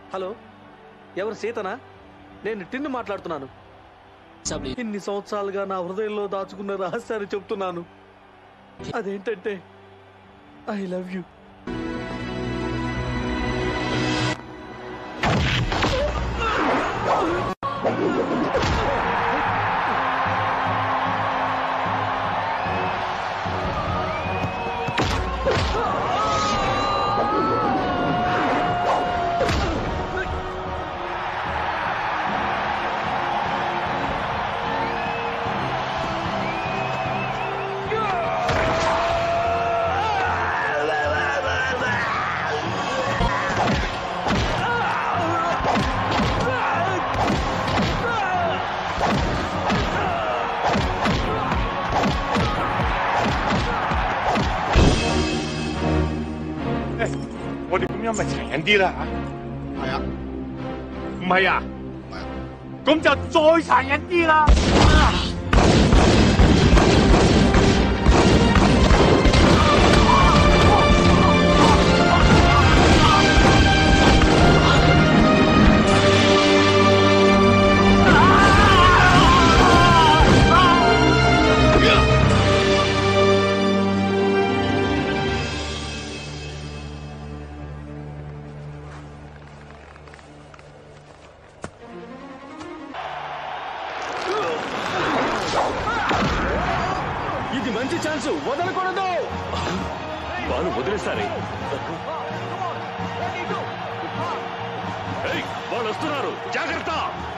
Hello ఎవరు సీతనా నేను tin మాట్లాడుతున్నాను సాబ్లీ ఇన్ని సంవత్సరాలుగా నా హృదయంలో దాచుకున్న రహస్యాన్ని చెప్తున్నాను అదేంటంటే ఐ లవ్ యూ 我哋咁樣咪殘忍啲啦係啊， 唔係啊？咁就再殘忍啲啦！ ఇది మంచి ఛాన్స్ వదలకూడదు వాళ్ళు వదిలేస్తారే ఏయ్, వాళ్ళు వస్తున్నారు జాగ్రత్త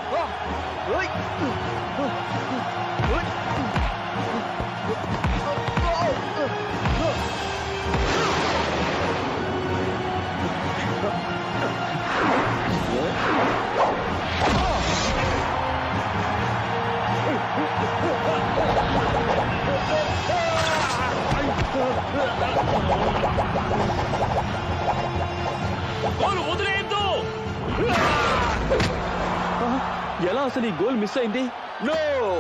వాళ్ళు వదిలేయద్దు ఎలా అసలు ఈ గోల్ మిస్ అయింది నో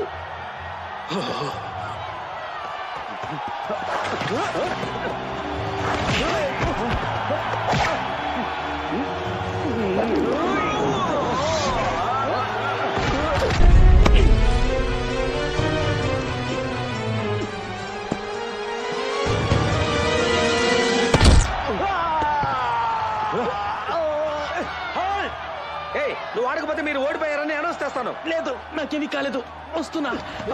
ఏయ్ నువ్వు ఆడకపోతే మీరు ఓడిపోయారని అనౌన్స్ చేస్తాను లేదు నాకేమీ కాలేదు వస్తున్నా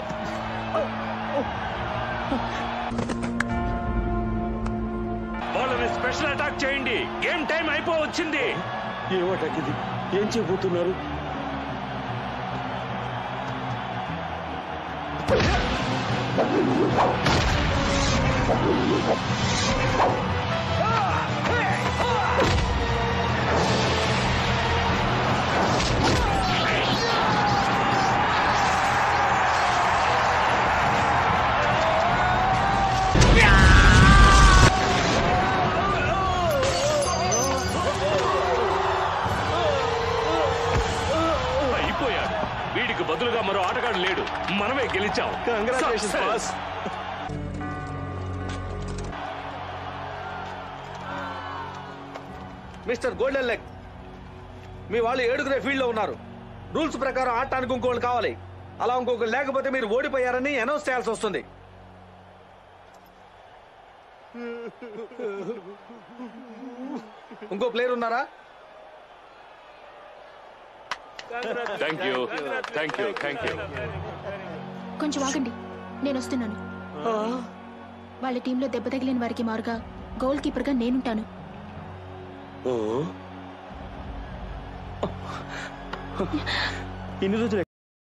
వాళ్ళని స్పెషల్ అటాక్ చేయండి గేమ్ టైం అయిపోవచ్చింది ఏమటకిది ఏం చేయబోతున్నారు అయిపోయాడు వీడికి బదులుగా మరో ఆటగాడు లేడు మనమే గెలిచాం congratulations Success. Boss mister golden leg మీ వాళ్ళు ఏడుగురే ఫీల్డ్ లో ఉన్నారు రూల్స్ ప్రకారం ఆడటానికి ఇంకోళ్ళు కావాలి అలా ఇంకొకరు లేకపోతే మీరు ఓడిపోయారని అనౌన్స్ చేయాల్సి వస్తుంది ఇంకో ప్లేయర్ ఉన్నారా thank you thank you thank you కొంచెం ఆగండి నేను వస్తున్నాను వాళ్ళ టీంలో దెబ్బ తగిలిన వారికి మారుగా గోల్ కీపర్గా నేనుంటాను ఇన్ని రోజులు